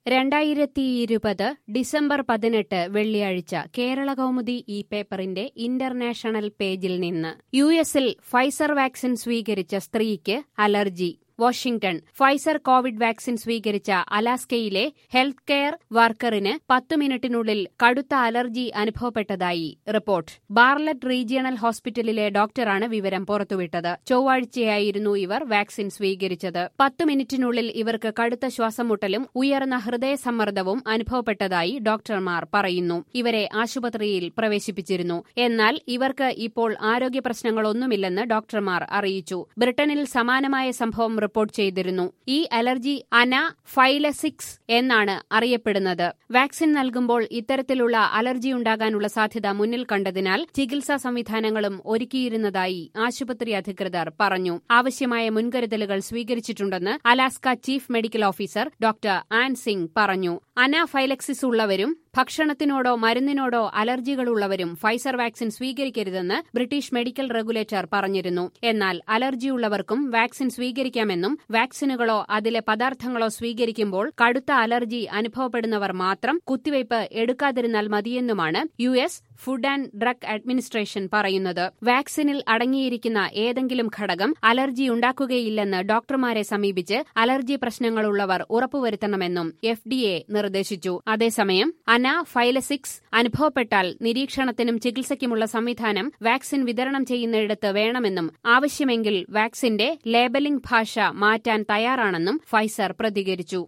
രണ്ടായിരത്തി ഇരുപത് ഡിസംബർ പതിനെട്ട് വെള്ളിയാഴ്ച കേരള കൗമുദി ഈ പേപ്പറിന്റെ ഇന്റർനാഷണൽ പേജിൽ നിന്ന് യു എസിൽ ഫൈസർ വാക്സിൻ സ്വീകരിച്ച സ്ത്രീക്ക് allergy Washington Pfizer Covid vaccine സ്വീകരിച്ച അലാസ്കയിലെ ഹെൽത്ത് കെയർ വർക്കറിന് പത്തു മിനിറ്റിനുള്ളിൽ കടുത്ത അലർജി അനുഭവപ്പെട്ടതായി റിപ്പോർട്ട് ബാർലറ്റ് റീജിയണൽ ഹോസ്പിറ്റലിലെ ഡോക്ടറാണ് വിവരം പുറത്തുവിട്ടത് ചൊവ്വാഴ്ചയായിരുന്നു ഇവർ വാക്സിൻ സ്വീകരിച്ചത് പത്തു മിനിറ്റിനുള്ളിൽ ഇവർക്ക് കടുത്ത ശ്വാസമുട്ടലും ഉയർന്ന ഹൃദയസമ്മർദ്ദവും അനുഭവപ്പെട്ടതായി ഡോക്ടർമാർ പറയുന്നു ഇവരെ ആശുപത്രിയിൽ പ്രവേശിപ്പിച്ചിരുന്നു എന്നാൽ ഇവർക്ക് ഇപ്പോൾ ആരോഗ്യ പ്രശ്നങ്ങളൊന്നുമില്ലെന്ന് ഡോക്ടർമാർ അറിയിച്ചു ബ്രിട്ടനിൽ സമാനമായ സംഭവം റിപ്പോർട്ട് ചെയ്തിരുന്നു ഈ അലർജി അനാഫൈലസിക്സ് എന്നാണ് അറിയപ്പെടുന്നത് വാക്സിൻ നൽകുമ്പോൾ ഇത്തരത്തിലുള്ള അലർജി ഉണ്ടാകാനുള്ള സാധ്യത മുന്നിൽ കണ്ടതിനാൽ ചികിത്സാ സംവിധാനങ്ങളും ഒരുക്കിയിരുന്നതായി ആശുപത്രി അധികൃതർ പറഞ്ഞു ആവശ്യമായ മുൻകരുതലുകൾ സ്വീകരിച്ചിട്ടുണ്ടെന്ന് Alaska chief medical officer doctor Anne Zink പറഞ്ഞു അനാഫൈലക്സിസ് ഉള്ളവരും ഭക്ഷണത്തിനോടോ മരുന്നിനോടോ അലർജികളുള്ളവരും ഫൈസർ വാക്സിൻ സ്വീകരിക്കരുതെന്ന് ബ്രിട്ടീഷ് മെഡിക്കൽ റെഗുലേറ്റർ പറഞ്ഞിരുന്നു എന്നാൽ അലർജിയുള്ളവർക്കും വാക്സിൻ സ്വീകരിക്കാമെന്നും വാക്സിനുകളോ അതിലെ പദാർത്ഥങ്ങളോ സ്വീകരിക്കുമ്പോൾ കടുത്ത അലർജി അനുഭവപ്പെടുന്നവർ മാത്രം കുത്തിവയ്പ് എടുക്കാതിരുന്നാൽ മതിയെന്നുമാണ് U S food and drug administration പറയുന്നത് വാക്സിനിൽ അടങ്ങിയിരിക്കുന്ന ഏതെങ്കിലും ഘടകം അലർജി ഉണ്ടാക്കുകയില്ലെന്ന് ഡോക്ടർമാരെ സമീപിച്ച് അലർജി പ്രശ്നങ്ങളുള്ളവർ ഉറപ്പുവരുത്തണമെന്നും എഫ് ഡി എ നിർദ്ദേശിച്ചു അതേസമയം അനാഫൈലസിക്സ് അനുഭവപ്പെട്ടാൽ നിരീക്ഷണത്തിനും ചികിത്സയ്ക്കുമുള്ള സംവിധാനം വാക്സിൻ വിതരണം ചെയ്യുന്നിടത്ത് വേണമെന്നും ആവശ്യമെങ്കിൽ വാക്സിന്റെ ലേബലിംഗ് ഭാഷ മാറ്റാൻ തയ്യാറാണെന്നും ഫൈസർ പ്രതികരിച്ചു